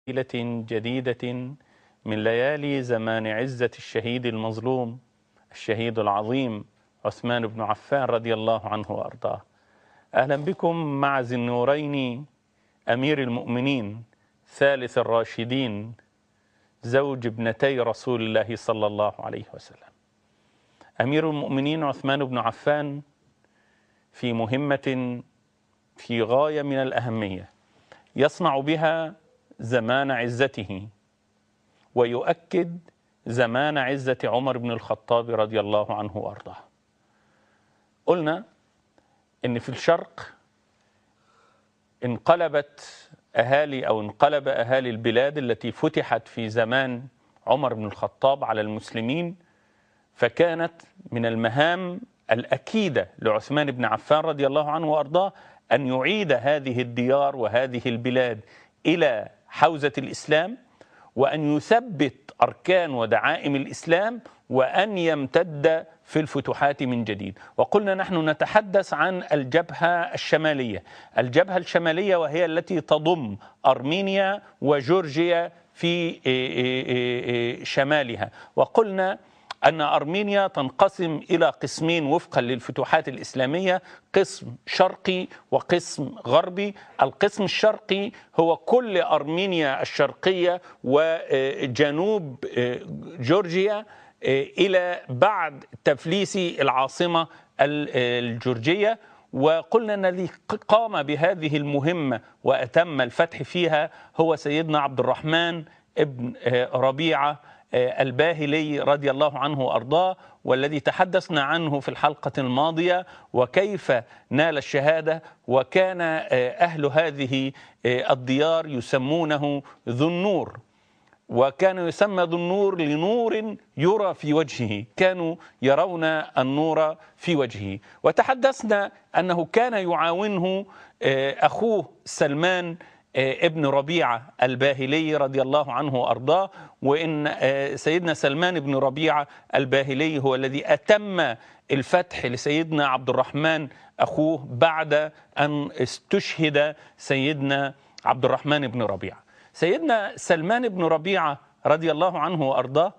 ليلة جديدة من ليالي زمان عزة الشهيد المظلوم الشهيد العظيم عثمان بن عفان رضي الله عنه وأرضاه أهلا بكم مع ذي النورين أمير المؤمنين ثالث الراشدين زوج ابنتي رسول الله صلى الله عليه وسلم أمير المؤمنين عثمان بن عفان في مهمة في غاية من الأهمية يصنع بها زمان عزته ويؤكد زمان عزة عمر بن الخطاب رضي الله عنه وأرضاه قلنا إن في الشرق انقلبت أهالي أو انقلب أهالي البلاد التي فتحت في زمان عمر بن الخطاب على المسلمين فكانت من المهام الأكيدة لعثمان بن عفان رضي الله عنه وأرضاه أن يعيد هذه الديار وهذه البلاد إلى حوزة الإسلام وأن يثبت أركان ودعائم الإسلام وأن يمتد في الفتوحات من جديد وقلنا نحن نتحدث عن الجبهة الشمالية الجبهة الشمالية وهي التي تضم أرمينيا وجورجيا في شمالها وقلنا أن أرمينيا تنقسم إلى قسمين وفقا للفتوحات الإسلامية قسم شرقي وقسم غربي القسم الشرقي هو كل أرمينيا الشرقية وجنوب جورجيا إلى بعد تفليس العاصمة الجورجية وقلنا أن الذي قام بهذه المهمة وأتم الفتح فيها هو سيدنا عبد الرحمن ابن ربيعة الباهلي رضي الله عنه وارضاه والذي تحدثنا عنه في الحلقه الماضيه وكيف نال الشهاده وكان اهل هذه الديار يسمونه ذو النور وكان يسمى ذو النور لنور يرى في وجهه كانوا يرون النور في وجهه وتحدثنا انه كان يعاونه اخوه سلمان ابن ربيعة الباهلي رضي الله عنه وأرضاه وإن سيدنا سلمان بن ربيعة الباهلي هو الذي أتم الفتح لسيدنا عبد الرحمن أخوه بعد أن استشهد سيدنا عبد الرحمن بن ربيعة سيدنا سلمان بن ربيعة رضي الله عنه وأرضاه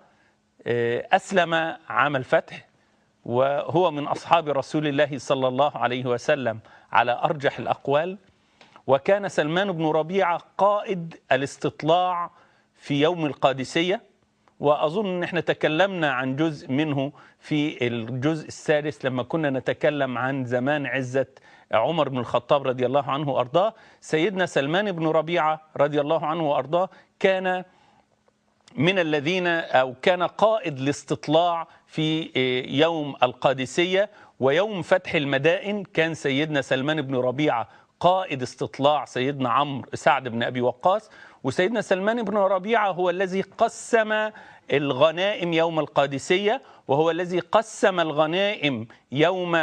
أسلم عام الفتح وهو من أصحاب رسول الله صلى الله عليه وسلم على أرجح الأقوال وكان سلمان بن ربيعة قائد الاستطلاع في يوم القادسية وأظن أن احنا تكلمنا عن جزء منه في الجزء السادس لما كنا نتكلم عن زمان عزة عمر بن الخطاب رضي الله عنه وأرضاه سيدنا سلمان بن ربيعة رضي الله عنه وأرضاه كان من الذين أو كان قائد الاستطلاع في يوم القادسية ويوم فتح المدائن كان سيدنا سلمان بن ربيعة قائد استطلاع سيدنا عمرو سعد بن ابي وقاص وسيدنا سلمان بن ربيعه هو الذي قسم الغنائم يوم القادسيه وهو الذي قسم الغنائم يوم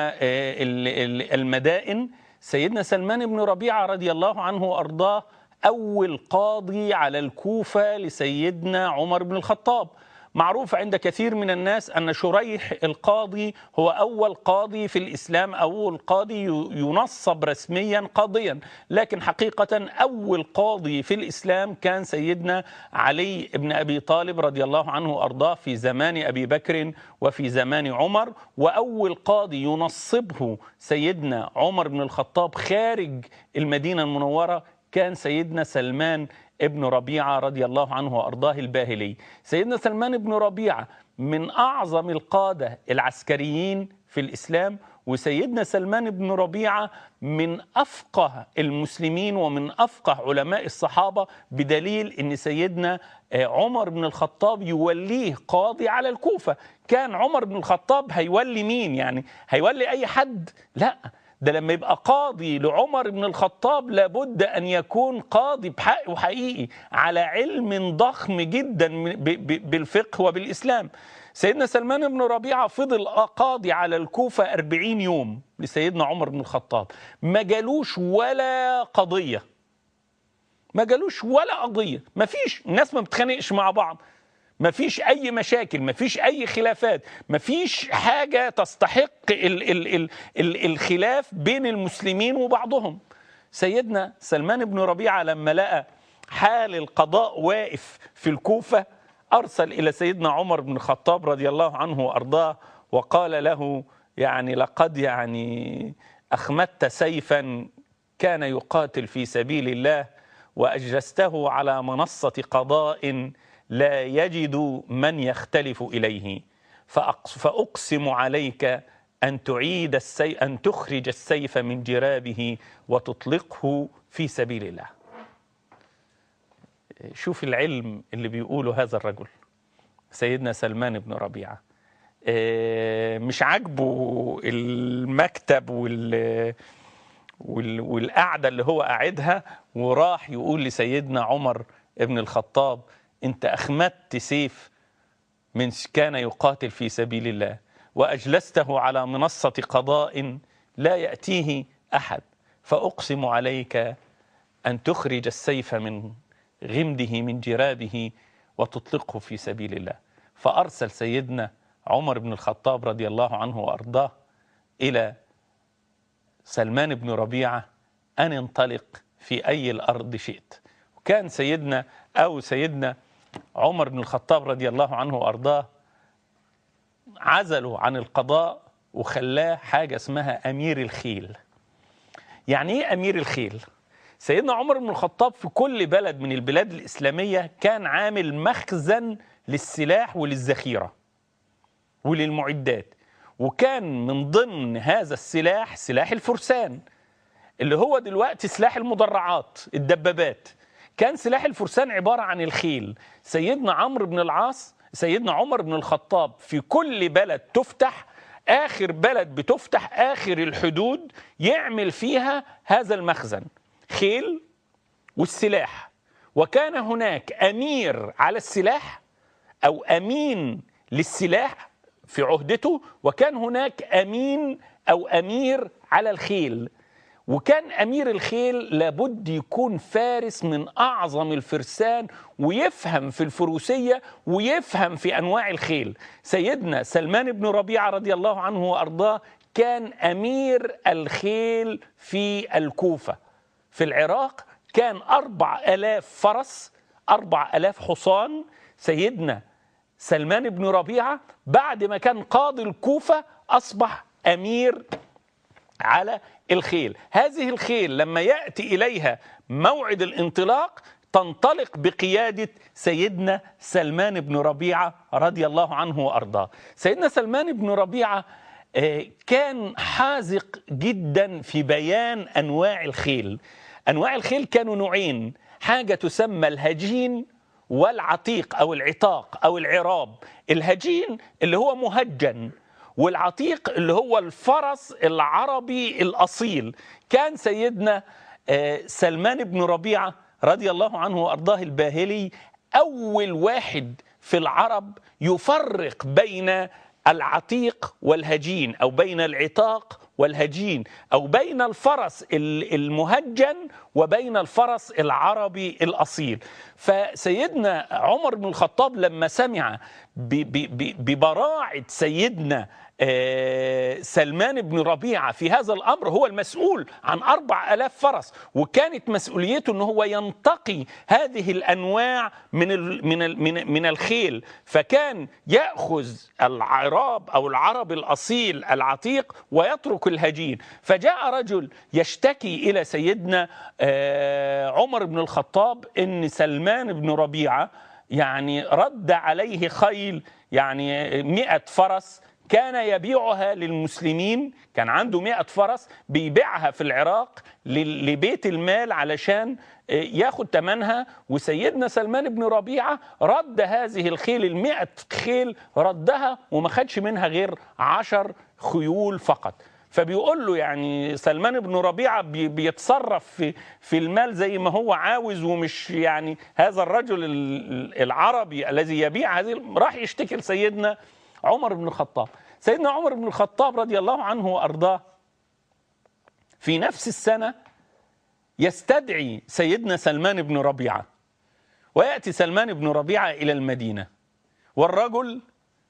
المدائن سيدنا سلمان بن ربيعه رضي الله عنه وارضاه اول قاضي على الكوفه لسيدنا عمر بن الخطاب معروف عند كثير من الناس أن شريح القاضي هو أول قاضي في الإسلام أول قاضي ينصب رسميا قاضيا لكن حقيقة أول قاضي في الإسلام كان سيدنا علي بن أبي طالب رضي الله عنه وأرضاه في زمان أبي بكر وفي زمان عمر وأول قاضي ينصبه سيدنا عمر بن الخطاب خارج المدينة المنورة كان سيدنا سلمان ابن ربيعة رضي الله عنه وأرضاه الباهلي سيدنا سلمان بن ربيعة من أعظم القادة العسكريين في الإسلام وسيدنا سلمان بن ربيعة من أفقه المسلمين ومن أفقه علماء الصحابة بدليل أن سيدنا عمر بن الخطاب يوليه قاضي على الكوفة كان عمر بن الخطاب هيولي مين يعني هيولي أي حد لا ده لما يبقى قاضي لعمر بن الخطاب لابد ان يكون قاضي بحق وحقيقي على علم ضخم جدا بالفقه وبالاسلام سيدنا سلمان بن ربيعه فضل قاضي على الكوفه 40 يوم لسيدنا عمر بن الخطاب ما جالوش ولا قضيه ما جالوش ولا قضيه ما فيش الناس ما بتخانقش مع بعض ما فيش اي مشاكل ما فيش اي خلافات ما فيش حاجه تستحق ال ال ال ال الخلاف بين المسلمين وبعضهم سيدنا سلمان بن ربيعه لما لقى حال القضاء واقف في الكوفة أرسل إلى سيدنا عمر بن الخطاب رضي الله عنه وأرضاه وقال له يعني لقد يعني أخمدت سيفا كان يقاتل في سبيل الله وأجلسته على منصة قضاء لا يجد من يختلف إليه فأقسم عليك أن تعيد السي... أن تخرج السيف من جرابه وتطلقه في سبيل الله شوف العلم اللي بيقوله هذا الرجل سيدنا سلمان بن ربيعة مش عاجبه المكتب وال والقعدة اللي هو قاعدها وراح يقول لسيدنا عمر ابن الخطاب انت أخمدت سيف من كان يقاتل في سبيل الله وأجلسته على منصة قضاء لا يأتيه أحد فأقسم عليك أن تخرج السيف من غمده من جرابه وتطلقه في سبيل الله فأرسل سيدنا عمر بن الخطاب رضي الله عنه وأرضاه إلى سلمان بن ربيعة أن انطلق في أي الأرض شئت وكان سيدنا أو سيدنا عمر بن الخطاب رضي الله عنه وأرضاه عزله عن القضاء وخلاه حاجة اسمها أمير الخيل يعني إيه أمير الخيل؟ سيدنا عمر بن الخطاب في كل بلد من البلاد الإسلامية كان عامل مخزن للسلاح وللذخيرة وللمعدات وكان من ضمن هذا السلاح سلاح الفرسان اللي هو دلوقتي سلاح المدرعات الدبابات كان سلاح الفرسان عبارة عن الخيل سيدنا عمرو بن العاص سيدنا عمر بن الخطاب في كل بلد تفتح آخر بلد بتفتح آخر الحدود يعمل فيها هذا المخزن خيل والسلاح وكان هناك أمير على السلاح أو أمين للسلاح في عهدته وكان هناك أمين أو أمير على الخيل وكان أمير الخيل لابد يكون فارس من أعظم الفرسان ويفهم في الفروسية ويفهم في أنواع الخيل سيدنا سلمان بن ربيعة رضي الله عنه وأرضاه كان أمير الخيل في الكوفة في العراق كان أربع ألاف فرس أربع ألاف حصان سيدنا سلمان بن ربيعة بعد ما كان قاضي الكوفة أصبح أمير على الخيل هذه الخيل لما يأتي إليها موعد الانطلاق تنطلق بقيادة سيدنا سلمان بن ربيعة رضي الله عنه وأرضاه سيدنا سلمان بن ربيعة كان حازق جدا في بيان أنواع الخيل أنواع الخيل كانوا نوعين حاجة تسمى الهجين والعتيق أو العتاق أو العراب الهجين اللي هو مهجن والعتيق اللي هو الفرس العربي الأصيل كان سيدنا سلمان بن ربيعة رضي الله عنه وأرضاه الباهلي أول واحد في العرب يفرق بين العتيق والهجين أو بين العتاق والهجين أو بين الفرس المهجن وبين الفرس العربي الأصيل فسيدنا عمر بن الخطاب لما سمع ببراعة سيدنا سلمان بن ربيعة في هذا الأمر هو المسؤول عن أربع ألاف فرس وكانت مسؤوليته أنه هو ينتقي هذه الأنواع من, ال من, ال من, من الخيل فكان يأخذ العراب أو العرب الأصيل العتيق ويترك الهجين فجاء رجل يشتكي إلى سيدنا عمر بن الخطاب أن سلمان بن ربيعة يعني رد عليه خيل يعني مئة فرس كان يبيعها للمسلمين كان عنده مئة فرس بيبيعها في العراق لبيت المال علشان ياخد تمنها وسيدنا سلمان بن ربيعة رد هذه الخيل المئة خيل ردها وما خدش منها غير عشر خيول فقط فبيقول له يعني سلمان بن ربيعة بيتصرف في, في المال زي ما هو عاوز ومش يعني هذا الرجل العربي الذي يبيع هذه راح يشتكي لسيدنا عمر بن الخطاب سيدنا عمر بن الخطاب رضي الله عنه وأرضاه في نفس السنة يستدعي سيدنا سلمان بن ربيعة ويأتي سلمان بن ربيعة إلى المدينة والرجل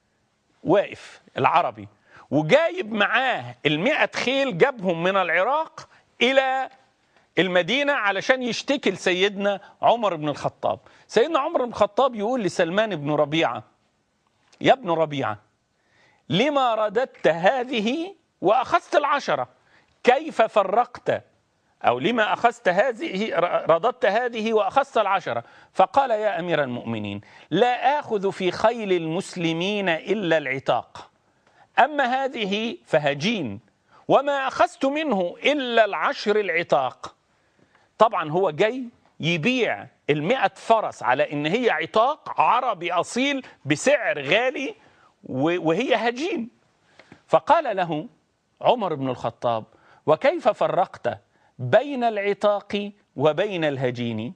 واقف العربي وجايب معاه المئة خيل جابهم من العراق إلى المدينة علشان يشتكي لسيدنا عمر بن الخطاب سيدنا عمر بن الخطاب يقول لسلمان بن ربيعة يا ابن ربيعة لما رددت هذه وأخذت العشرة كيف فرقت أو لما أخذت هذه رددت هذه وأخذت العشرة فقال يا أمير المؤمنين لا آخذ في خيل المسلمين إلا العتاق أما هذه فهجين وما أخذت منه إلا العشر العتاق طبعا هو جاي يبيع المئة فرس على إن هي عتاق عربي أصيل بسعر غالي وهي هجين فقال له عمر بن الخطاب وكيف فرقت بين العتاق وبين الهجين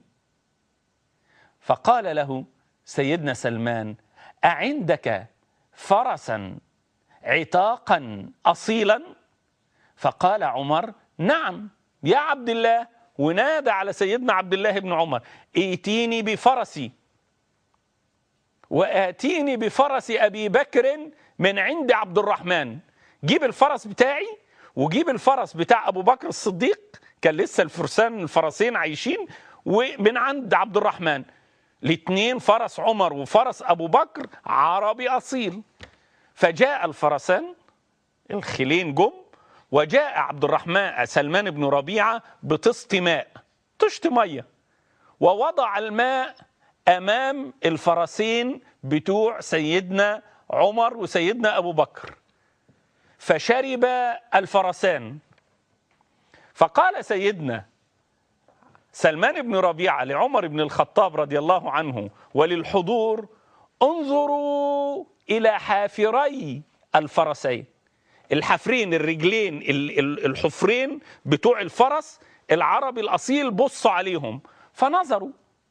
فقال له سيدنا سلمان أعندك فرسا عتاقا أصيلا فقال عمر نعم يا عبد الله ونادى على سيدنا عبد الله بن عمر ائتيني بفرسي وآتيني بفرس أبي بكر من عند عبد الرحمن جيب الفرس بتاعي وجيب الفرس بتاع أبو بكر الصديق كان لسه الفرسان الفرسين عايشين ومن عند عبد الرحمن الاثنين فرس عمر وفرس أبو بكر عربي أصيل فجاء الفرسان الخيلين جم وجاء عبد الرحمن سلمان بن ربيعة بطست ماء طشت مية ووضع الماء أمام الفرسين بتوع سيدنا عمر وسيدنا أبو بكر فشرب الفرسان فقال سيدنا سلمان بن ربيعة لعمر بن الخطاب رضي الله عنه وللحضور انظروا إلى حافري الفرسين الحفرين الرجلين الحفرين بتوع الفرس العربي الأصيل بصوا عليهم فنظروا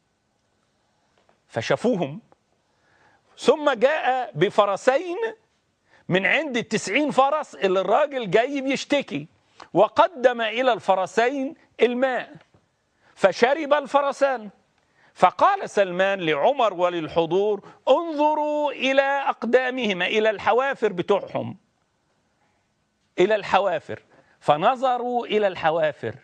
فشافوهم ثم جاء بفرسين من عند التسعين فرس اللي الراجل جاي بيشتكي وقدم إلى الفرسين الماء فشرب الفرسان فقال سلمان لعمر وللحضور انظروا إلى أقدامهما إلى الحوافر بتوعهم إلى الحوافر فنظروا إلى الحوافر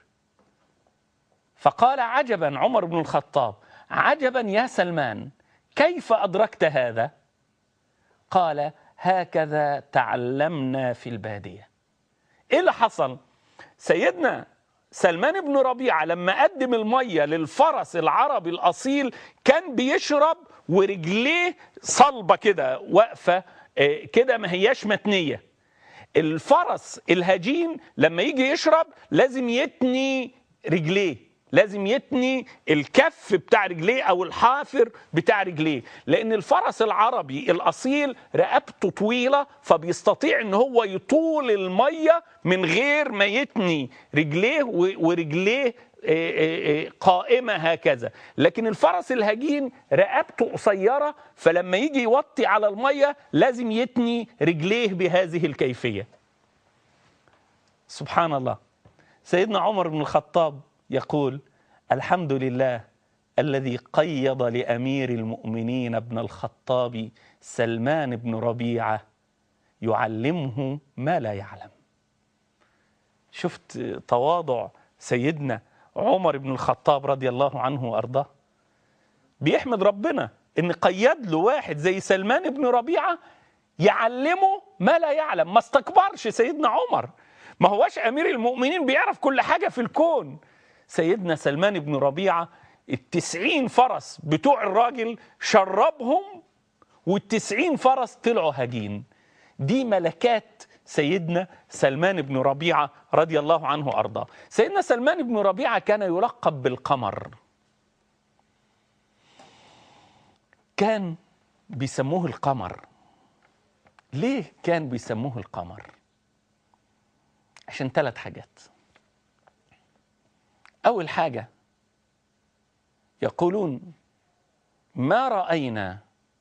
فقال عجبا عمر بن الخطاب عجبا يا سلمان كيف أدركت هذا قال هكذا تعلمنا في البادية إيه اللي حصل سيدنا سلمان بن ربيعة لما قدم المية للفرس العربي الأصيل كان بيشرب ورجليه صلبة كده واقفة كده ما هياش متنية الفرس الهجين لما يجي يشرب لازم يتني رجليه لازم يتني الكف بتاع رجليه او الحافر بتاع رجليه لان الفرس العربي الاصيل رقبته طويله فبيستطيع ان هو يطول الميه من غير ما يتني رجليه ورجليه قائمة هكذا لكن الفرس الهجين رقبته قصيرة فلما يجي يوطي على المية لازم يتني رجليه بهذه الكيفية سبحان الله سيدنا عمر بن الخطاب يقول الحمد لله الذي قيض لامير المؤمنين ابن الخطاب سلمان بن ربيعه يعلمه ما لا يعلم شفت تواضع سيدنا عمر بن الخطاب رضي الله عنه وارضاه بيحمد ربنا ان قيد له واحد زي سلمان بن ربيعه يعلمه ما لا يعلم ما استكبرش سيدنا عمر ما هواش امير المؤمنين بيعرف كل حاجه في الكون سيدنا سلمان بن ربيعة التسعين فرس بتوع الراجل شربهم والتسعين فرس طلعوا هجين دي ملكات سيدنا سلمان بن ربيعة رضي الله عنه وأرضاه سيدنا سلمان بن ربيعة كان يلقب بالقمر كان بيسموه القمر ليه كان بيسموه القمر عشان ثلاث حاجات أول حاجة يقولون ما رأينا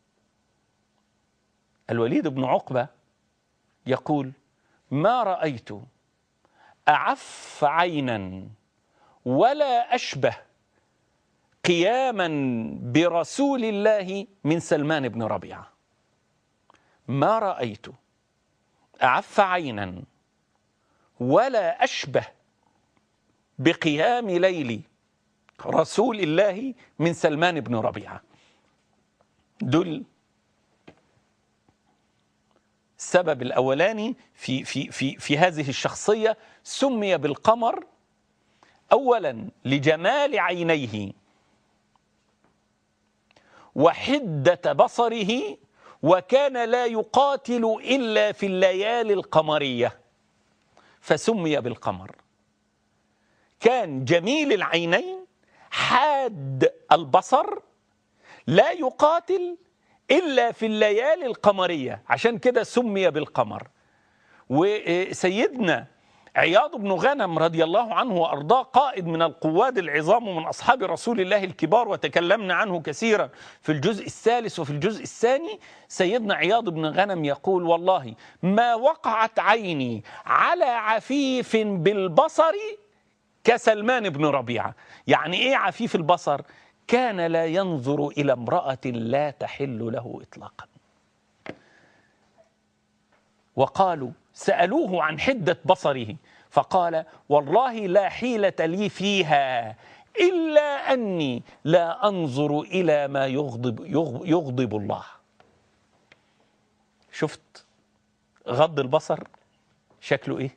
الوليد بن عقبة يقول ما رأيت أعف عينا ولا أشبه قياما برسول الله من سلمان بن ربيعة ما رأيت أعف عينا ولا أشبه بقيام ليل رسول الله من سلمان بن ربيعة دول السبب الأولاني في, في, في, في هذه الشخصية سمي بالقمر أولا لجمال عينيه وحدة بصره وكان لا يقاتل إلا في الليالي القمرية فسمي بالقمر كان جميل العينين حاد البصر لا يقاتل إلا في الليالي القمرية عشان كده سمي بالقمر وسيدنا عياض بن غنم رضي الله عنه وأرضاه قائد من القواد العظام ومن أصحاب رسول الله الكبار وتكلمنا عنه كثيرا في الجزء الثالث وفي الجزء الثاني سيدنا عياض بن غنم يقول والله ما وقعت عيني على عفيف بالبصر كسلمان بن ربيعة يعني إيه عفيف البصر كان لا ينظر إلى امرأة لا تحل له إطلاقا وقالوا سألوه عن حدة بصره فقال والله لا حيلة لي فيها إلا أني لا أنظر إلى ما يغضب, يغضب الله شفت غض البصر شكله إيه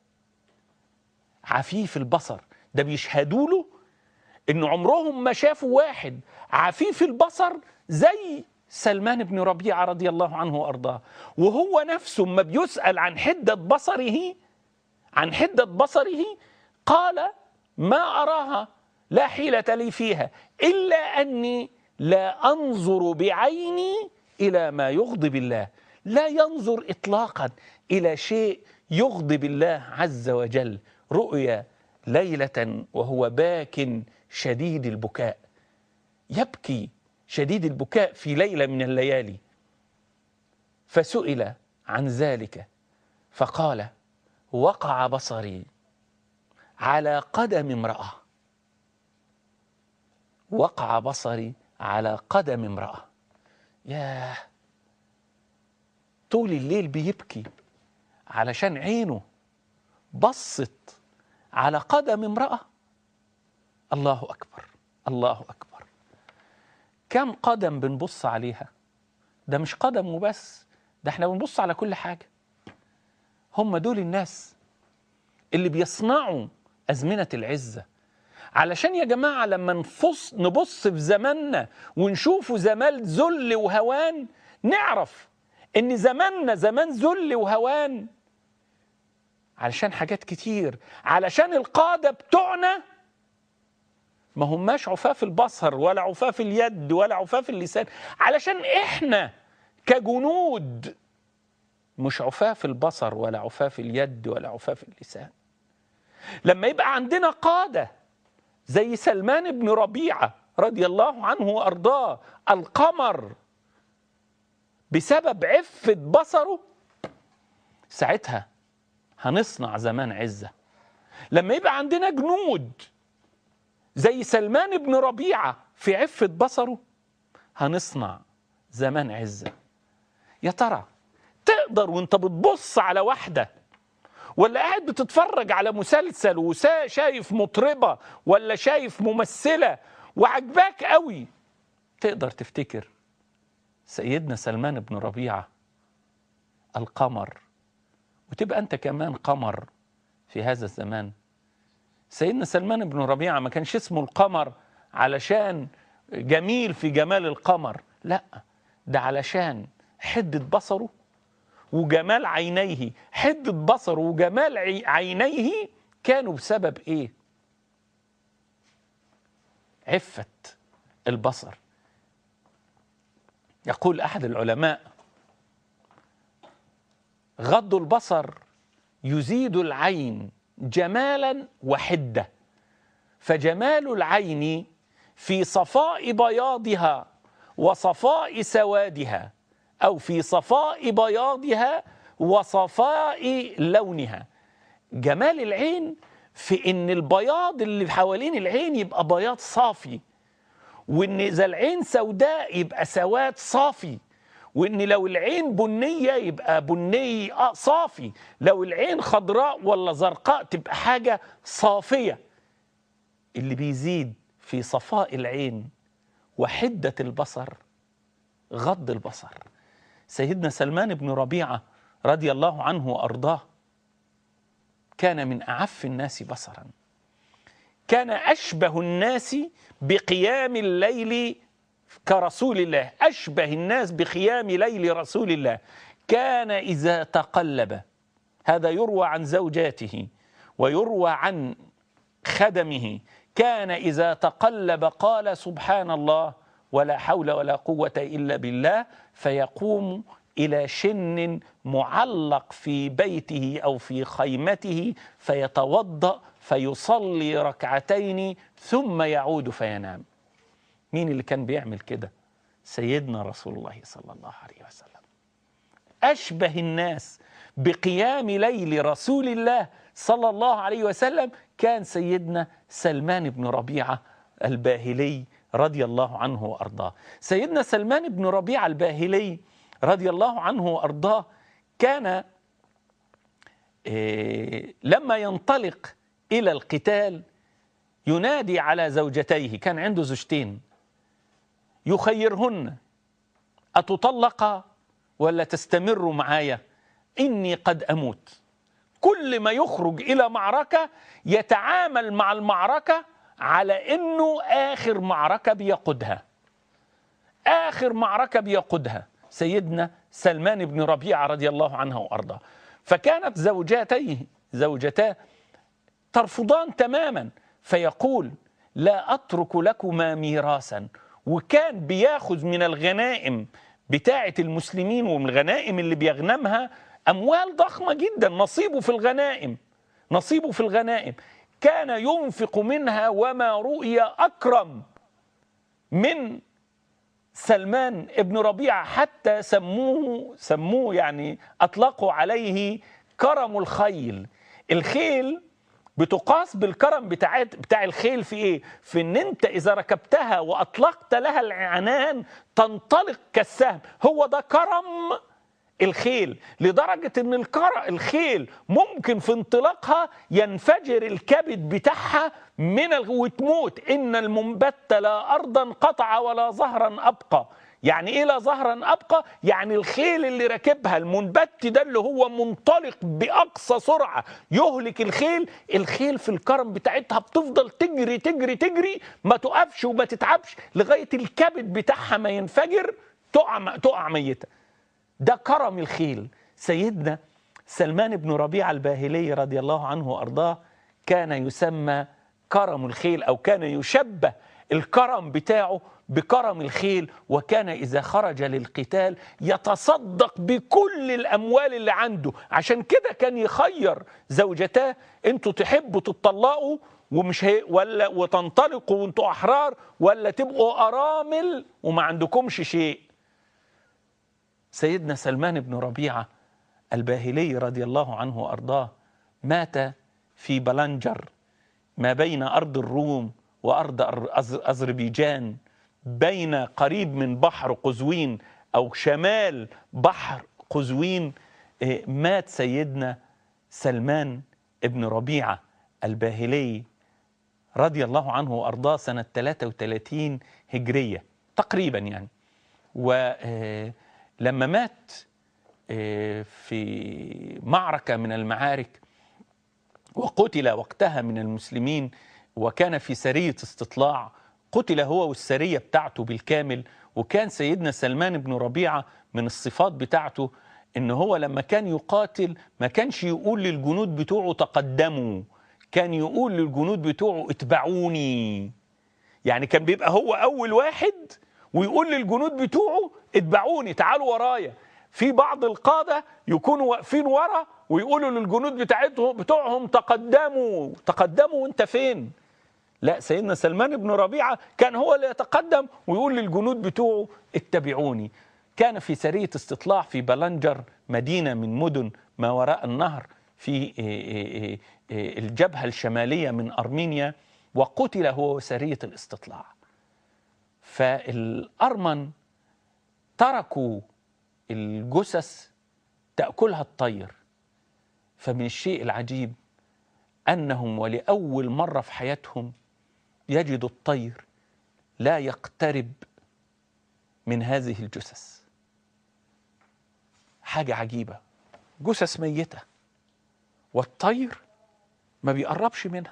عفيف البصر ده بيشهدوا له إن عمرهم ما شافوا واحد عفيف البصر زي سلمان بن ربيعة رضي الله عنه وأرضاه وهو نفسه ما بيسأل عن حدة بصره عن حدة بصره قال ما أراها لا حيلة لي فيها إلا أني لا أنظر بعيني إلى ما يغضب الله لا ينظر إطلاقا إلى شيء يغضب الله عز وجل رؤيا ليلة وهو باك شديد البكاء يبكي شديد البكاء في ليلة من الليالي فسئل عن ذلك فقال وقع بصري على قدم امرأة وقع بصري على قدم امرأة ياه طول الليل بيبكي علشان عينه بصت على قدم امرأة الله أكبر الله أكبر كم قدم بنبص عليها ده مش قدم وبس ده احنا بنبص على كل حاجة هم دول الناس اللي بيصنعوا أزمنة العزة علشان يا جماعة لما نفص نبص في زماننا ونشوفه زمان ذل وهوان نعرف ان زماننا زمان ذل وهوان علشان حاجات كتير علشان القادة بتوعنا ما هماش عفاف البصر ولا عفاف اليد ولا عفاف اللسان علشان احنا كجنود مش عفاف البصر ولا عفاف اليد ولا عفاف اللسان لما يبقى عندنا قادة زي سلمان بن ربيعة رضي الله عنه وأرضاه القمر بسبب عفة بصره ساعتها هنصنع زمان عزة لما يبقى عندنا جنود زي سلمان بن ربيعة في عفة بصره هنصنع زمان عزة يا ترى تقدر وانت بتبص على واحدة ولا قاعد بتتفرج على مسلسل وشايف مطربة ولا شايف ممثلة وعجباك قوي تقدر تفتكر سيدنا سلمان بن ربيعة القمر وتبقى أنت كمان قمر في هذا الزمان سيدنا سلمان بن ربيعة ما كانش اسمه القمر علشان جميل في جمال القمر لا ده علشان حدة بصره وجمال عينيه حدة بصره وجمال عينيه كانوا بسبب ايه عفة البصر يقول احد العلماء غض البصر يزيد العين جمالا وحده فجمال العين في صفاء بياضها وصفاء سوادها او في صفاء بياضها وصفاء لونها جمال العين في ان البياض اللي حوالين العين يبقى بياض صافي وان اذا العين سوداء يبقى سواد صافي وان لو العين بنيه يبقى بني صافي لو العين خضراء ولا زرقاء تبقى حاجه صافيه اللي بيزيد في صفاء العين وحدة البصر غض البصر سيدنا سلمان بن ربيعة رضي الله عنه وأرضاه كان من أعف الناس بصرا كان أشبه الناس بقيام الليل كرسول الله أشبه الناس بقيام ليل رسول الله كان إذا تقلب هذا يروى عن زوجاته ويروى عن خدمه كان إذا تقلب قال سبحان الله ولا حول ولا قوة إلا بالله فيقوم إلى شن معلق في بيته أو في خيمته فيتوضأ فيصلي ركعتين ثم يعود فينام مين اللي كان بيعمل كده سيدنا رسول الله صلى الله عليه وسلم أشبه الناس بقيام ليل رسول الله صلى الله عليه وسلم كان سيدنا سلمان بن ربيعة الباهلي رضي الله عنه وأرضاه سيدنا سلمان بن ربيعة الباهلي رضي الله عنه وأرضاه كان إيه لما ينطلق إلى القتال ينادي على زوجتيه كان عنده زوجتين يخيرهن أتطلق ولا تستمر معايا إني قد أموت كل ما يخرج إلى معركة يتعامل مع المعركة على إنه آخر معركة بيقودها آخر معركة بيقودها سيدنا سلمان بن ربيعة رضي الله عنه وأرضاه فكانت زوجاتيه زوجتاه ترفضان تماما فيقول لا أترك لكما ميراثا وكان بياخذ من الغنائم بتاعة المسلمين ومن الغنائم اللي بيغنمها أموال ضخمة جدا نصيبه في الغنائم نصيبه في الغنائم كان ينفق منها وما رؤي أكرم من سلمان ابن ربيعة حتى سموه سموه يعني أطلقوا عليه كرم الخيل الخيل بتقاس بالكرم بتاعت بتاع الخيل في ايه؟ في ان انت اذا ركبتها واطلقت لها العنان تنطلق كالسهم، هو ده كرم الخيل لدرجة ان الكر الخيل ممكن في انطلاقها ينفجر الكبد بتاعها من ال... وتموت ان المنبت لا ارضا قطع ولا ظهرا ابقى يعني ايه لا ظهرا ابقى يعني الخيل اللي راكبها المنبت ده اللي هو منطلق باقصى سرعه يهلك الخيل الخيل في الكرم بتاعتها بتفضل تجري تجري تجري ما تقفش وما تتعبش لغايه الكبد بتاعها ما ينفجر تقع تقع ميته ده كرم الخيل سيدنا سلمان بن ربيعه الباهلي رضي الله عنه وارضاه كان يسمى كرم الخيل او كان يشبه الكرم بتاعه بكرم الخيل وكان إذا خرج للقتال يتصدق بكل الأموال اللي عنده عشان كده كان يخير زوجتاه انتوا تحبوا تطلقوا ومش هي ولا وتنطلقوا وانتوا أحرار ولا تبقوا أرامل وما عندكمش شيء سيدنا سلمان بن ربيعة الباهلي رضي الله عنه وأرضاه مات في بلنجر ما بين أرض الروم وأرض أذربيجان بين قريب من بحر قزوين أو شمال بحر قزوين مات سيدنا سلمان ابن ربيعة الباهلي رضي الله عنه وأرضاه سنة 33 هجرية تقريبا يعني ولما مات في معركة من المعارك وقتل وقتها من المسلمين وكان في سرية استطلاع قتل هو والسرية بتاعته بالكامل وكان سيدنا سلمان بن ربيعة من الصفات بتاعته ان هو لما كان يقاتل ما كانش يقول للجنود بتوعه تقدموا كان يقول للجنود بتوعه اتبعوني يعني كان بيبقى هو اول واحد ويقول للجنود بتوعه اتبعوني تعالوا ورايا في بعض القادة يكونوا واقفين ورا ويقولوا للجنود بتاعتهم بتوعهم تقدموا تقدموا وانت فين لا سيدنا سلمان بن ربيعة كان هو اللي يتقدم ويقول للجنود بتوعه اتبعوني كان في سرية استطلاع في بلنجر مدينة من مدن ما وراء النهر في الجبهة الشمالية من أرمينيا وقتل هو سرية الاستطلاع فالأرمن تركوا الجثث تأكلها الطير فمن الشيء العجيب أنهم ولأول مرة في حياتهم يجد الطير لا يقترب من هذه الجثث حاجة عجيبة جثث ميتة والطير ما بيقربش منها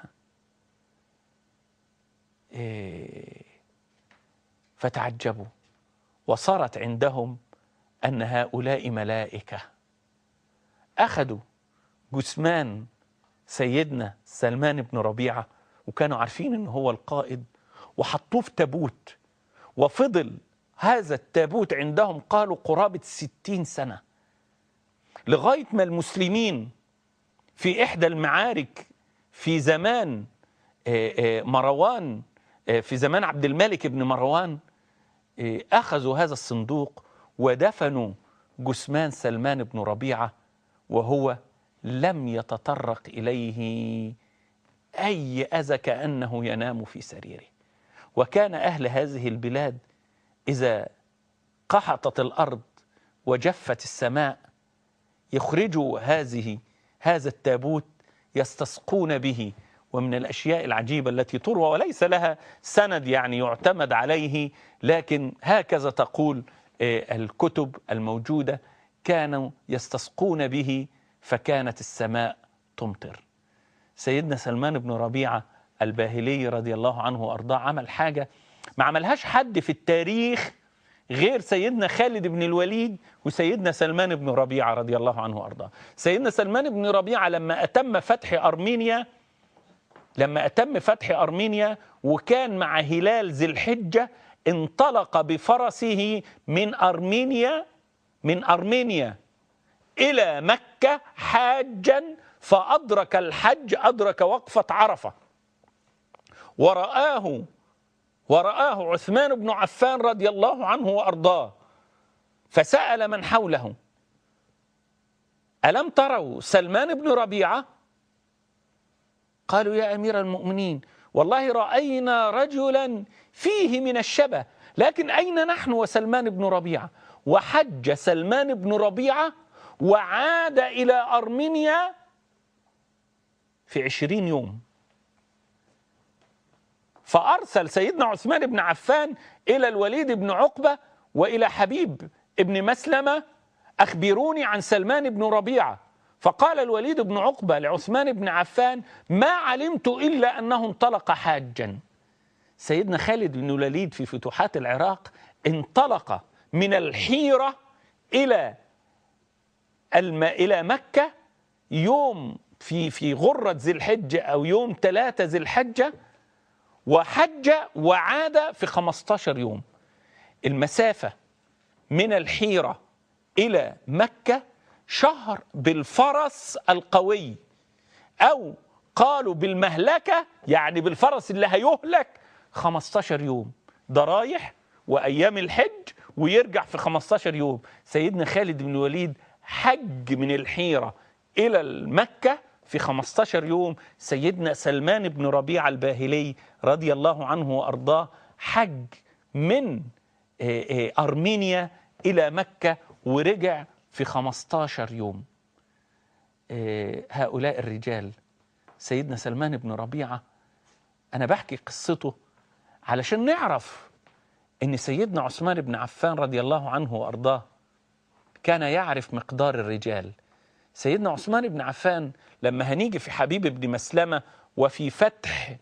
إيه فتعجبوا وصارت عندهم أن هؤلاء ملائكة أخذوا جثمان سيدنا سلمان بن ربيعة وكانوا عارفين أنه هو القائد وحطوه في تابوت وفضل هذا التابوت عندهم قالوا قرابة ستين سنة لغاية ما المسلمين في إحدى المعارك في زمان مروان في زمان عبد الملك بن مروان أخذوا هذا الصندوق ودفنوا جثمان سلمان بن ربيعة وهو لم يتطرق إليه أي أذى كأنه ينام في سريره وكان أهل هذه البلاد إذا قحطت الأرض وجفت السماء يخرجوا هذه هذا التابوت يستسقون به ومن الأشياء العجيبة التي تروى وليس لها سند يعني يعتمد عليه لكن هكذا تقول الكتب الموجودة كانوا يستسقون به فكانت السماء تمطر سيدنا سلمان بن ربيعة الباهلي رضي الله عنه وأرضاه عمل حاجة ما عملهاش حد في التاريخ غير سيدنا خالد بن الوليد وسيدنا سلمان بن ربيعة رضي الله عنه وأرضاه سيدنا سلمان بن ربيعة لما أتم فتح أرمينيا لما أتم فتح أرمينيا وكان مع هلال ذي الحجة انطلق بفرسه من أرمينيا من أرمينيا إلى مكة حاجا فأدرك الحج أدرك وقفة عرفة ورآه ورآه عثمان بن عفان رضي الله عنه وأرضاه فسأل من حوله ألم تروا سلمان بن ربيعة قالوا يا أمير المؤمنين والله رأينا رجلا فيه من الشبه لكن أين نحن وسلمان بن ربيعة وحج سلمان بن ربيعة وعاد إلى أرمينيا في عشرين يوم فأرسل سيدنا عثمان بن عفان إلى الوليد بن عقبة وإلى حبيب بن مسلمة أخبروني عن سلمان بن ربيعة فقال الوليد بن عقبة لعثمان بن عفان ما علمت إلا أنه انطلق حاجا سيدنا خالد بن الوليد في فتوحات العراق انطلق من الحيرة إلى الم... إلى مكة يوم في في غرة ذي الحجة أو يوم ثلاثة ذي الحجة وحج وعاد في 15 يوم المسافة من الحيرة إلى مكة شهر بالفرس القوي أو قالوا بالمهلكة يعني بالفرس اللي هيهلك 15 يوم ده رايح وأيام الحج ويرجع في 15 يوم سيدنا خالد بن الوليد حج من الحيرة إلى مكة في 15 يوم سيدنا سلمان بن ربيعة الباهلي رضي الله عنه وأرضاه حج من أرمينيا إلى مكة ورجع في 15 يوم هؤلاء الرجال سيدنا سلمان بن ربيعة أنا بحكي قصته علشان نعرف أن سيدنا عثمان بن عفان رضي الله عنه وأرضاه كان يعرف مقدار الرجال سيدنا عثمان بن عفان لما هنيجي في حبيب بن مسلمة وفي فتح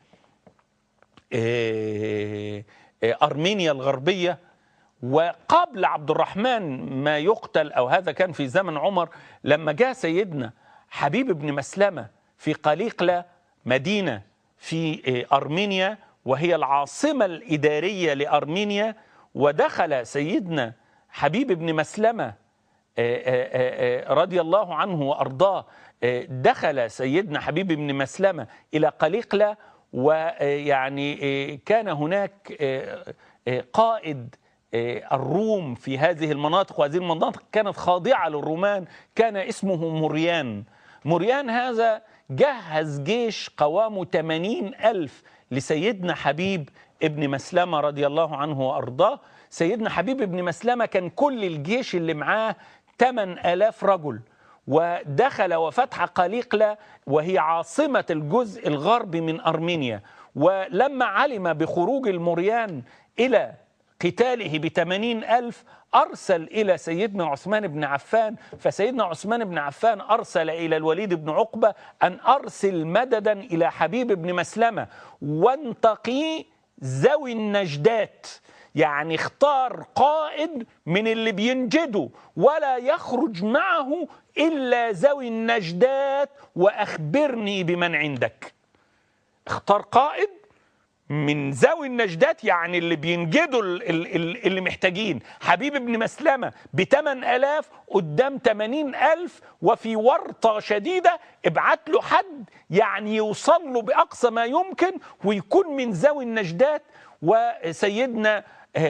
أرمينيا الغربية وقبل عبد الرحمن ما يقتل أو هذا كان في زمن عمر لما جاء سيدنا حبيب بن مسلمة في قليقلة مدينة في أرمينيا وهي العاصمة الإدارية لأرمينيا ودخل سيدنا حبيب بن مسلمة رضي الله عنه وأرضاه دخل سيدنا حبيب بن مسلمة إلى قليقلة ويعني كان هناك قائد الروم في هذه المناطق وهذه المناطق كانت خاضعة للرومان كان اسمه مريان مريان هذا جهز جيش قوامه 80 ألف لسيدنا حبيب ابن مسلمة رضي الله عنه وأرضاه سيدنا حبيب ابن مسلمة كان كل الجيش اللي معاه 8000 رجل ودخل وفتح قليقلة وهي عاصمة الجزء الغربي من أرمينيا ولما علم بخروج المريان إلى قتاله بثمانين ألف أرسل إلى سيدنا عثمان بن عفان فسيدنا عثمان بن عفان أرسل إلى الوليد بن عقبة أن أرسل مددا إلى حبيب بن مسلمة وانتقي ذوي النجدات يعني اختار قائد من اللي بينجدوا ولا يخرج معه إلا ذوي النجدات وأخبرني بمن عندك اختار قائد من ذوي النجدات يعني اللي بينجدوا اللي محتاجين حبيب بن مسلمة بتمن ألاف قدام تمانين ألف وفي ورطة شديدة ابعت له حد يعني يوصل له بأقصى ما يمكن ويكون من ذوي النجدات وسيدنا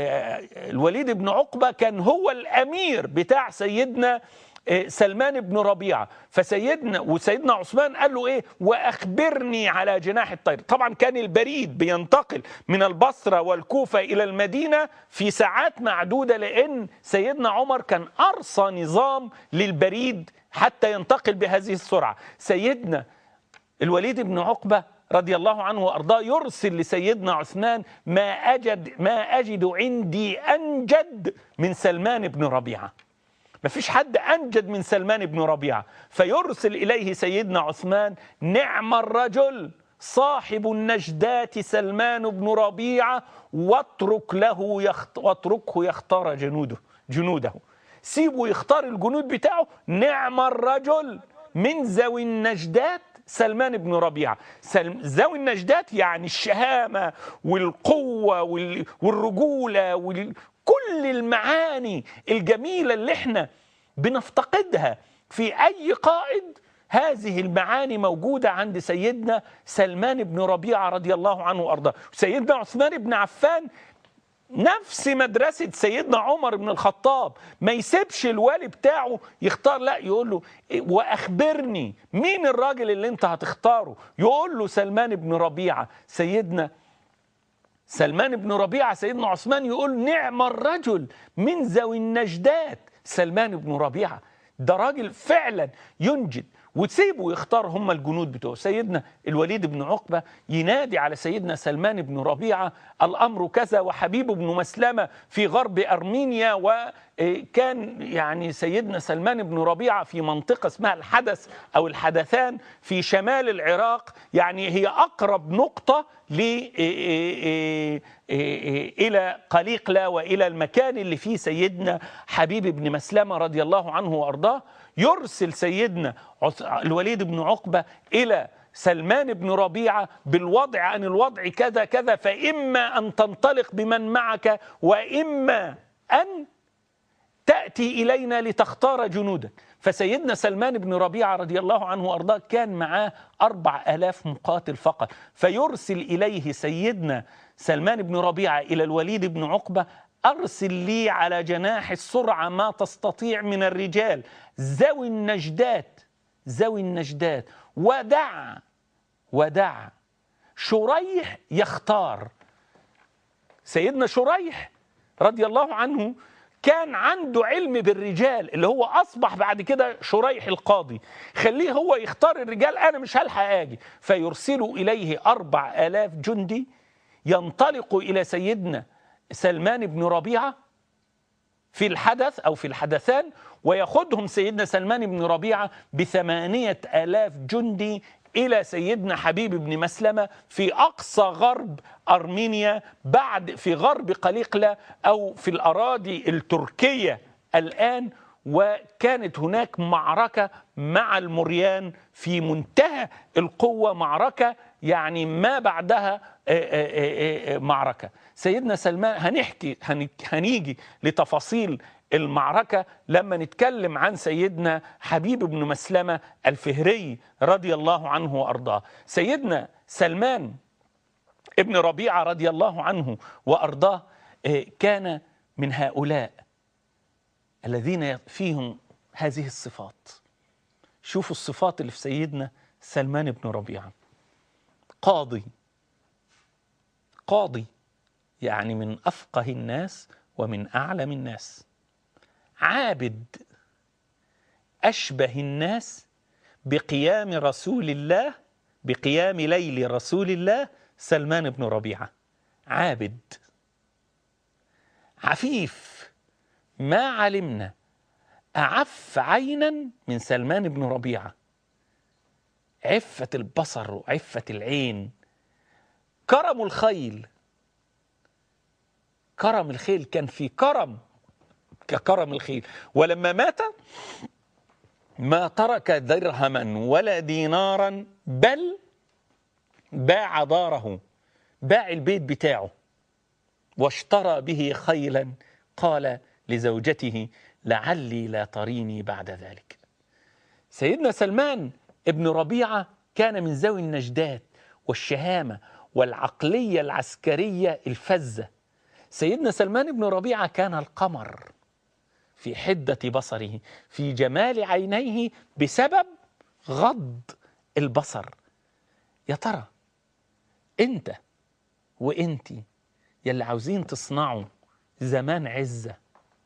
الوليد بن عقبة كان هو الأمير بتاع سيدنا سلمان بن ربيعة فسيدنا وسيدنا عثمان قال له ايه واخبرني على جناح الطير طبعا كان البريد بينتقل من البصرة والكوفة الى المدينة في ساعات معدودة لان سيدنا عمر كان ارصى نظام للبريد حتى ينتقل بهذه السرعة سيدنا الوليد بن عقبة رضي الله عنه وارضاه يرسل لسيدنا عثمان ما اجد ما اجد عندي انجد من سلمان بن ربيعه ما فيش حد أنجد من سلمان بن ربيعة فيرسل إليه سيدنا عثمان نعم الرجل صاحب النجدات سلمان بن ربيعة واترك له يخت... واتركه يختار جنوده جنوده سيبه يختار الجنود بتاعه نعم الرجل من ذوي النجدات سلمان بن ربيعة سلم ذوي النجدات يعني الشهامة والقوة وال... والرجولة وال... كل المعاني الجميلة اللي احنا بنفتقدها في أي قائد هذه المعاني موجودة عند سيدنا سلمان بن ربيعة رضي الله عنه وأرضاه سيدنا عثمان بن عفان نفس مدرسة سيدنا عمر بن الخطاب ما يسيبش الوالي بتاعه يختار لا يقول له وأخبرني مين الراجل اللي انت هتختاره يقول له سلمان بن ربيعة سيدنا سلمان بن ربيعة سيدنا عثمان يقول نعم الرجل من ذوي النجدات سلمان بن ربيعة ده راجل فعلا ينجد وتسيبه يختار هم الجنود بتوعه سيدنا الوليد بن عقبة ينادي على سيدنا سلمان بن ربيعة الأمر كذا وحبيب بن مسلمة في غرب أرمينيا وكان يعني سيدنا سلمان بن ربيعة في منطقة اسمها الحدث أو الحدثان في شمال العراق يعني هي أقرب نقطة ل إلى قليقلة وإلى المكان اللي فيه سيدنا حبيب بن مسلمة رضي الله عنه وأرضاه يرسل سيدنا الوليد بن عقبة إلى سلمان بن ربيعة بالوضع عن الوضع كذا كذا فإما أن تنطلق بمن معك وإما أن تأتي إلينا لتختار جنودك فسيدنا سلمان بن ربيعة رضي الله عنه وأرضاه كان معاه أربع ألاف مقاتل فقط فيرسل إليه سيدنا سلمان بن ربيعة إلى الوليد بن عقبة أرسل لي على جناح السرعة ما تستطيع من الرجال ذوي النجدات ذوي النجدات ودع ودع شريح يختار سيدنا شريح رضي الله عنه كان عنده علم بالرجال اللي هو أصبح بعد كده شريح القاضي خليه هو يختار الرجال أنا مش هلحق آجي فيرسلوا إليه أربع آلاف جندي ينطلقوا إلى سيدنا سلمان بن ربيعة في الحدث أو في الحدثان ويأخذهم سيدنا سلمان بن ربيعة بثمانية آلاف جندي إلى سيدنا حبيب بن مسلمة في أقصى غرب أرمينيا بعد في غرب قليقلة أو في الأراضي التركية الآن وكانت هناك معركة مع المريان في منتهى القوة معركة يعني ما بعدها معركة سيدنا سلمان هنحكي هنيجي لتفاصيل المعركة لما نتكلم عن سيدنا حبيب بن مسلمة الفهري رضي الله عنه وأرضاه سيدنا سلمان ابن ربيعة رضي الله عنه وأرضاه كان من هؤلاء الذين فيهم هذه الصفات شوفوا الصفات اللي في سيدنا سلمان بن ربيعة قاضي قاضي يعني من أفقه الناس ومن أعلم الناس عابد أشبه الناس بقيام رسول الله بقيام ليل رسول الله سلمان بن ربيعة عابد عفيف ما علمنا أعف عينا من سلمان بن ربيعة عفة البصر وعفة العين كرم الخيل كرم الخيل كان في كرم ككرم الخيل ولما مات ما ترك درهما ولا دينارا بل باع داره باع البيت بتاعه واشترى به خيلا قال لزوجته لعلي لا تريني بعد ذلك سيدنا سلمان ابن ربيعة كان من ذوي النجدات والشهامة والعقلية العسكرية الفزة سيدنا سلمان بن ربيعة كان القمر في حدة بصره في جمال عينيه بسبب غض البصر يا ترى انت وانت يلي عاوزين تصنعوا زمان عزة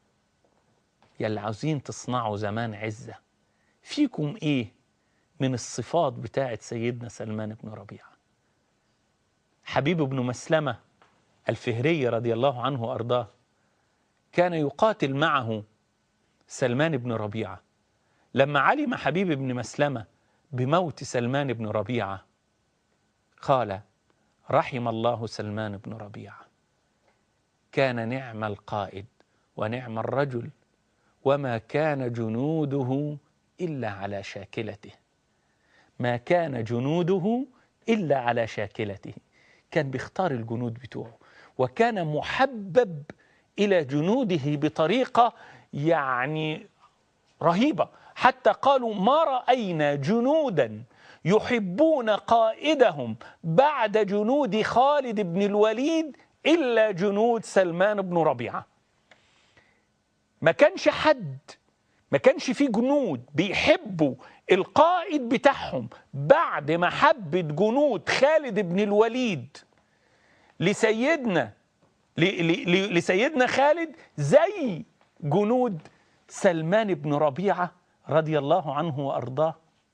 يلي عاوزين تصنعوا زمان عزة فيكم ايه من الصفات بتاعت سيدنا سلمان بن ربيعة حبيب بن مسلمة الفهري رضي الله عنه وأرضاه كان يقاتل معه سلمان بن ربيعة لما علم حبيب بن مسلمة بموت سلمان بن ربيعة قال رحم الله سلمان بن ربيعة كان نعم القائد ونعم الرجل وما كان جنوده إلا على شاكلته ما كان جنوده إلا على شاكلته كان بيختار الجنود بتوعه وكان محبب إلى جنوده بطريقة يعني رهيبة حتى قالوا ما رأينا جنودا يحبون قائدهم بعد جنود خالد بن الوليد إلا جنود سلمان بن ربيعة ما كانش حد ما كانش في جنود بيحبوا القائد بتاعهم بعد محبة جنود خالد بن الوليد لسيدنا لسيدنا خالد زي جنود سلمان بن ربيعة رضي الله عنه وأرضاه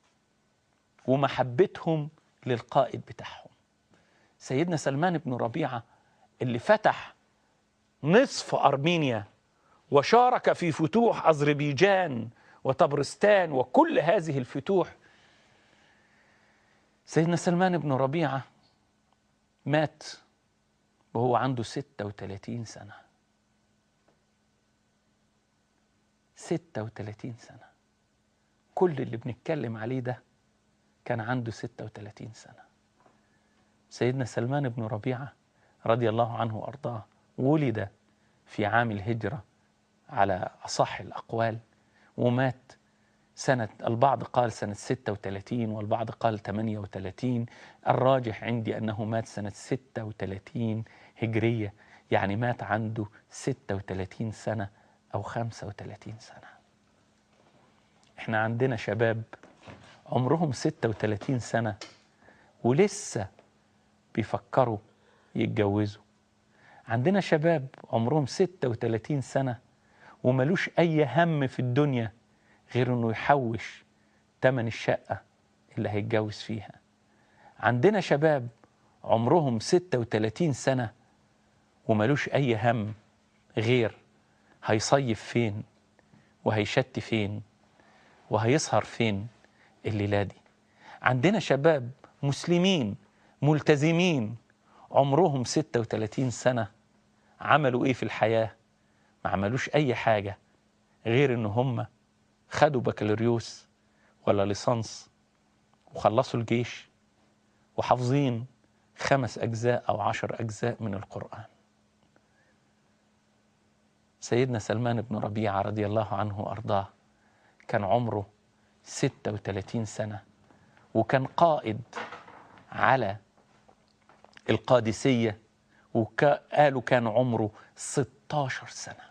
ومحبتهم للقائد بتاعهم سيدنا سلمان بن ربيعة اللي فتح نصف أرمينيا وشارك في فتوح أذربيجان وطبرستان وكل هذه الفتوح سيدنا سلمان بن ربيعة مات وهو عنده 36 سنة 36 سنة كل اللي بنتكلم عليه ده كان عنده 36 سنة سيدنا سلمان بن ربيعة رضي الله عنه وأرضاه ولد في عام الهجرة على أصح الأقوال ومات سنة البعض قال سنة 36 والبعض قال 38 الراجح عندي أنه مات سنة 36 هجرية يعني مات عنده 36 سنة أو 35 سنة احنا عندنا شباب عمرهم 36 سنة ولسه بيفكروا يتجوزوا عندنا شباب عمرهم 36 سنة وملوش أي هم في الدنيا غير إنه يحوش تمن الشقة اللي هيتجوز فيها عندنا شباب عمرهم 36 سنة وملوش أي هم غير هيصيف فين وهيشتي فين وهيسهر فين الليلة دي عندنا شباب مسلمين ملتزمين عمرهم 36 سنة عملوا ايه في الحياة ما عملوش اي حاجة غير ان هم خدوا بكالوريوس ولا ليسانس وخلصوا الجيش وحافظين خمس أجزاء أو عشر أجزاء من القرآن سيدنا سلمان بن ربيعة رضي الله عنه وأرضاه كان عمره 36 سنة وكان قائد على القادسية وقالوا كان عمره 16 سنة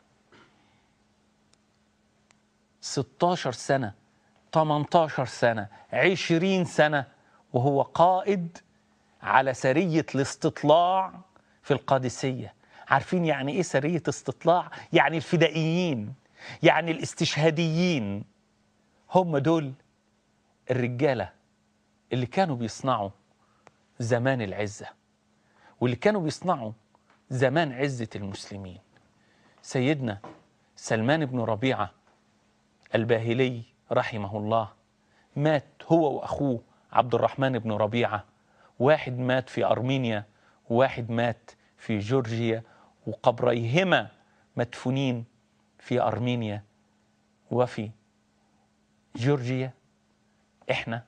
16 سنة 18 سنة 20 سنة وهو قائد على سرية الاستطلاع في القادسية عارفين يعني ايه سرية استطلاع يعني الفدائيين يعني الاستشهاديين هم دول الرجالة اللي كانوا بيصنعوا زمان العزة واللي كانوا بيصنعوا زمان عزة المسلمين سيدنا سلمان بن ربيعة الباهلي رحمه الله مات هو وأخوه عبد الرحمن بن ربيعة واحد مات في أرمينيا وواحد مات في جورجيا وقبريهما مدفونين في أرمينيا وفي جورجيا احنا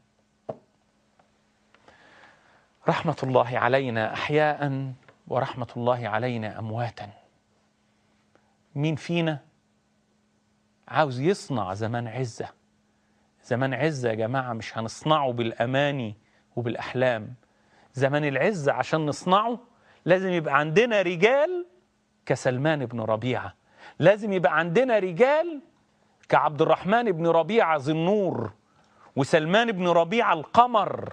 رحمة الله علينا أحياء ورحمة الله علينا أمواتا مين فينا عاوز يصنع زمان عزة زمان عزة يا جماعة مش هنصنعه بالأماني وبالأحلام زمان العزة عشان نصنعه لازم يبقى عندنا رجال كسلمان بن ربيعة لازم يبقى عندنا رجال كعبد الرحمن بن ربيعة ذي النور وسلمان بن ربيعة القمر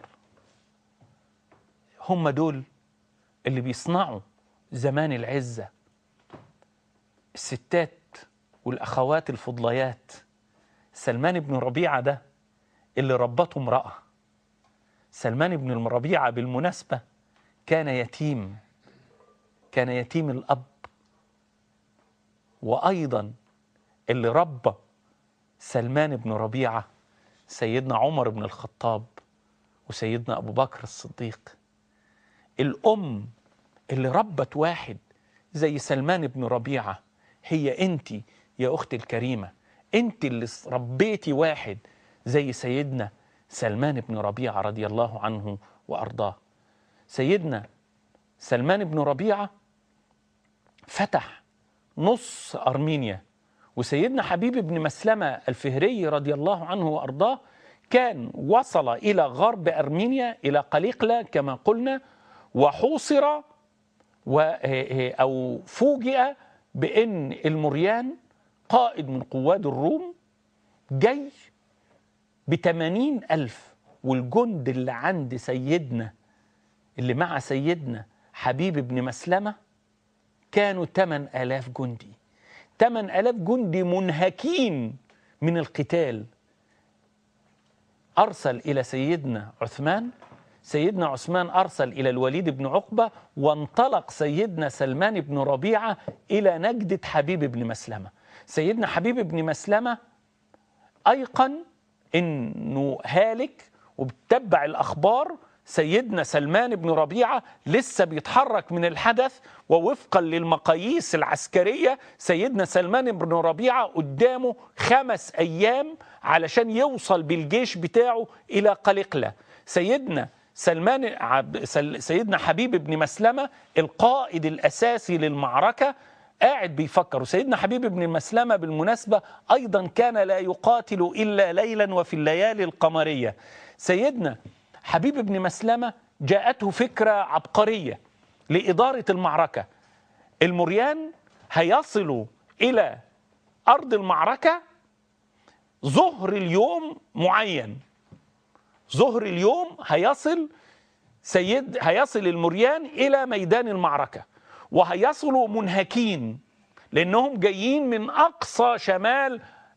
هم دول اللي بيصنعوا زمان العزة الستات والأخوات الفضليات سلمان بن ربيعة ده اللي ربته امرأة سلمان بن ربيعة بالمناسبة كان يتيم كان يتيم الأب وأيضا اللي ربى سلمان بن ربيعة سيدنا عمر بن الخطاب وسيدنا أبو بكر الصديق الأم اللي ربت واحد زي سلمان بن ربيعة هي أنت يا أختي الكريمة أنت اللي ربيتي واحد زي سيدنا سلمان بن ربيعة رضي الله عنه وأرضاه سيدنا سلمان بن ربيعة فتح نص أرمينيا وسيدنا حبيب بن مسلمة الفهري رضي الله عنه وأرضاه كان وصل إلى غرب أرمينيا إلى قليقلة كما قلنا وحوصر و أو فوجئ بأن المريان قائد من قواد الروم جاي بتمانين ألف والجند اللي عند سيدنا اللي مع سيدنا حبيب بن مسلمة كانوا تمن آلاف جندي تمن آلاف جندي منهكين من القتال أرسل إلى سيدنا عثمان سيدنا عثمان أرسل إلى الوليد بن عقبة وانطلق سيدنا سلمان بن ربيعة إلى نجدة حبيب بن مسلمة سيدنا حبيب بن مسلمة أيقن إنه هالك وبتتبع الأخبار سيدنا سلمان بن ربيعة لسه بيتحرك من الحدث ووفقا للمقاييس العسكرية سيدنا سلمان بن ربيعة قدامه خمس أيام علشان يوصل بالجيش بتاعه إلى قلقلة سيدنا سلمان سيدنا حبيب بن مسلمة القائد الأساسي للمعركة قاعد بيفكر وسيدنا حبيب بن مسلمة بالمناسبة أيضا كان لا يقاتل إلا ليلا وفي الليالي القمرية سيدنا حبيب بن مسلمة جاءته فكرة عبقرية لإدارة المعركة المريان هيصلوا إلى أرض المعركة ظهر اليوم معين ظهر اليوم هيصل سيد هيصل المريان إلى ميدان المعركة وهيصلوا منهكين لأنهم جايين من أقصى شمال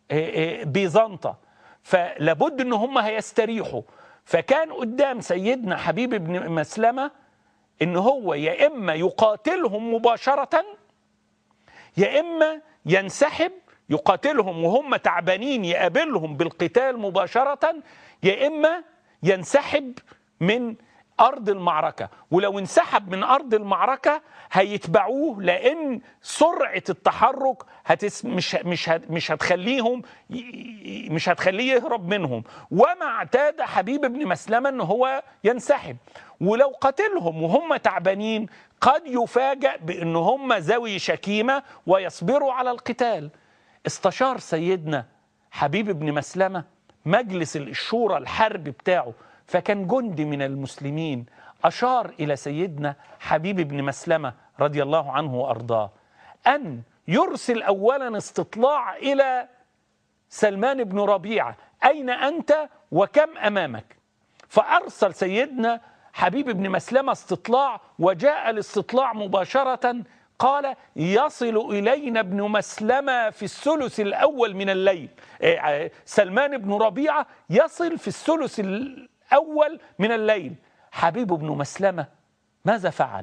بيزنطة فلابد أن هم هيستريحوا فكان قدام سيدنا حبيب بن مسلمة ان هو يا اما يقاتلهم مباشرة يا اما ينسحب يقاتلهم وهم تعبانين يقابلهم بالقتال مباشرة يا اما ينسحب من ارض المعركة ولو انسحب من ارض المعركة هيتبعوه لان سرعة التحرك هتس مش مش مش هتخليهم مش هتخليه يهرب منهم وما اعتاد حبيب بن مسلمة ان هو ينسحب ولو قتلهم وهم تعبانين قد يفاجأ بان هم ذوي شكيمة ويصبروا على القتال استشار سيدنا حبيب بن مسلمة مجلس الشورى الحرب بتاعه فكان جندي من المسلمين أشار إلى سيدنا حبيب بن مسلمة رضي الله عنه وأرضاه أن يرسل أولا استطلاع إلى سلمان بن ربيعة أين أنت وكم أمامك فأرسل سيدنا حبيب بن مسلمة استطلاع وجاء الاستطلاع مباشرة قال يصل إلينا ابن مسلمة في الثلث الأول من الليل سلمان بن ربيعة يصل في الثلث الأول من الليل حبيب بن مسلمة ماذا فعل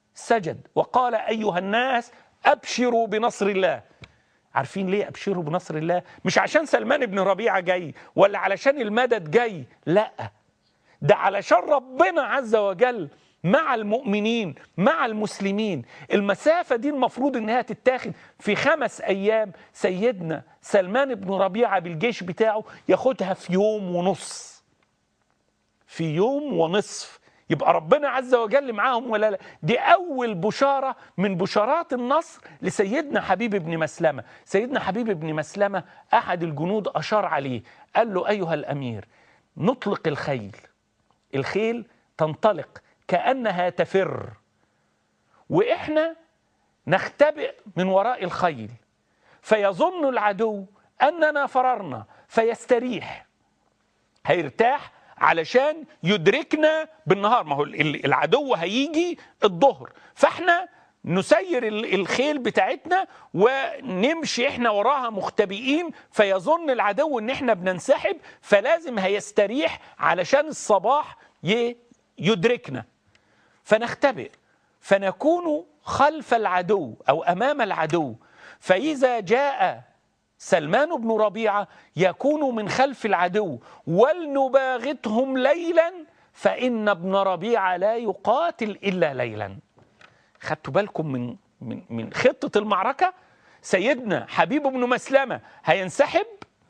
سجد وقال أيها الناس أبشروا بنصر الله عارفين ليه أبشروا بنصر الله مش عشان سلمان بن ربيعة جاي ولا علشان المدد جاي لا ده علشان ربنا عز وجل مع المؤمنين مع المسلمين المسافة دي المفروض انها تتاخد في خمس ايام سيدنا سلمان بن ربيعة بالجيش بتاعه ياخدها في يوم ونص في يوم ونصف يبقى ربنا عز وجل معاهم ولا لا دي أول بشارة من بشارات النصر لسيدنا حبيب بن مسلمة سيدنا حبيب بن مسلمة أحد الجنود أشار عليه قال له أيها الأمير نطلق الخيل الخيل تنطلق كأنها تفر وإحنا نختبئ من وراء الخيل فيظن العدو أننا فررنا فيستريح هيرتاح علشان يدركنا بالنهار ما هو العدو هيجي الظهر فاحنا نسير الخيل بتاعتنا ونمشي احنا وراها مختبئين فيظن العدو ان احنا بننسحب فلازم هيستريح علشان الصباح يدركنا فنختبئ فنكون خلف العدو او امام العدو فاذا جاء سلمان بن ربيعه يكون من خلف العدو ولنباغتهم ليلا فان ابن ربيعه لا يقاتل الا ليلا خدتوا بالكم من من من خطه المعركه سيدنا حبيب بن مسلمه هينسحب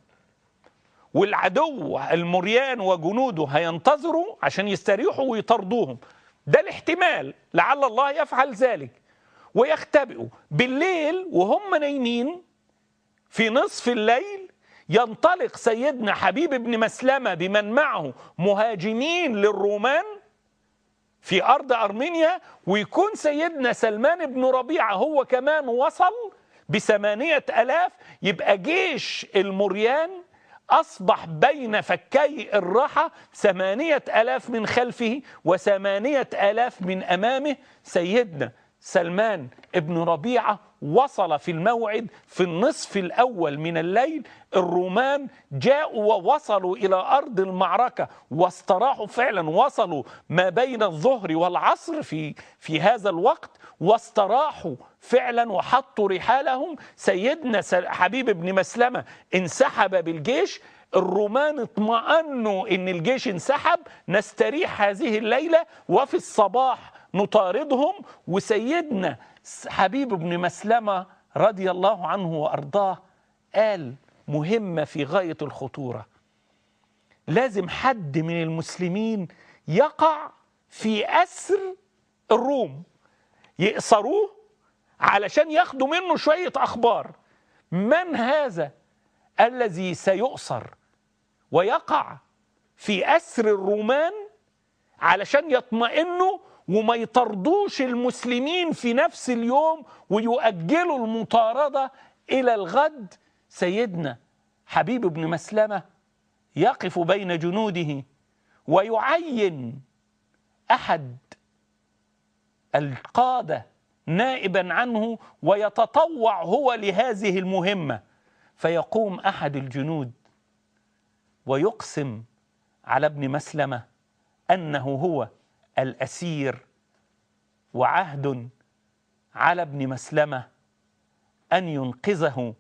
والعدو المريان وجنوده هينتظروا عشان يستريحوا ويطردوهم ده الاحتمال لعل الله يفعل ذلك ويختبئوا بالليل وهم نايمين في نصف الليل ينطلق سيدنا حبيب بن مسلمة بمن معه مهاجمين للرومان في أرض أرمينيا ويكون سيدنا سلمان بن ربيعة هو كمان وصل بثمانية ألاف يبقى جيش المريان أصبح بين فكي الرحى ثمانية ألاف من خلفه وثمانية ألاف من أمامه سيدنا سلمان ابن ربيعة وصل في الموعد في النصف الأول من الليل الرومان جاءوا ووصلوا إلى أرض المعركة واستراحوا فعلا وصلوا ما بين الظهر والعصر في, في هذا الوقت واستراحوا فعلا وحطوا رحالهم سيدنا حبيب بن مسلمة انسحب بالجيش الرومان اطمأنوا ان الجيش انسحب نستريح هذه الليلة وفي الصباح نطاردهم وسيدنا حبيب بن مسلمة رضي الله عنه وأرضاه قال مهمة في غاية الخطورة لازم حد من المسلمين يقع في أسر الروم يأسروه علشان ياخدوا منه شوية أخبار من هذا الذي سيؤسر ويقع في أسر الرومان علشان يطمئنوا وما يطردوش المسلمين في نفس اليوم ويؤجلوا المطاردة إلى الغد سيدنا حبيب بن مسلمة يقف بين جنوده ويعين أحد القادة نائبا عنه ويتطوع هو لهذه المهمة فيقوم أحد الجنود ويقسم على ابن مسلمة أنه هو الأسير وعهد على ابن مسلمة أن ينقذه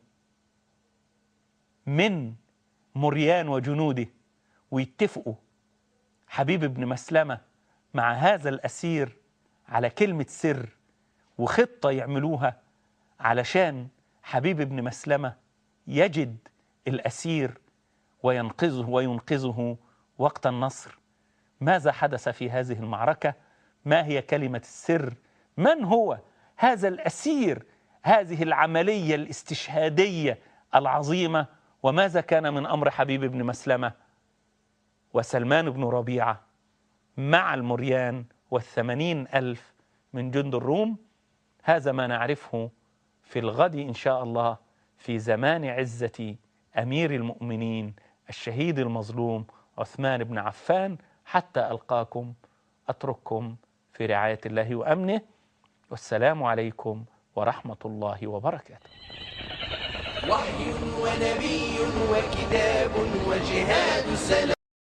من مريان وجنوده ويتفقوا حبيب ابن مسلمة مع هذا الأسير على كلمة سر وخطة يعملوها علشان حبيب ابن مسلمة يجد الأسير وينقذه وينقذه وقت النصر ماذا حدث في هذه المعركة ما هي كلمة السر من هو هذا الأسير هذه العملية الاستشهادية العظيمة وماذا كان من أمر حبيب بن مسلمة وسلمان بن ربيعة مع المريان والثمانين ألف من جند الروم هذا ما نعرفه في الغد إن شاء الله في زمان عزة أمير المؤمنين الشهيد المظلوم عثمان بن عفان حتى ألقاكم أترككم في رعاية الله وأمنه والسلام عليكم ورحمة الله وبركاته وحي ونبي وكتاب وجهاد سلام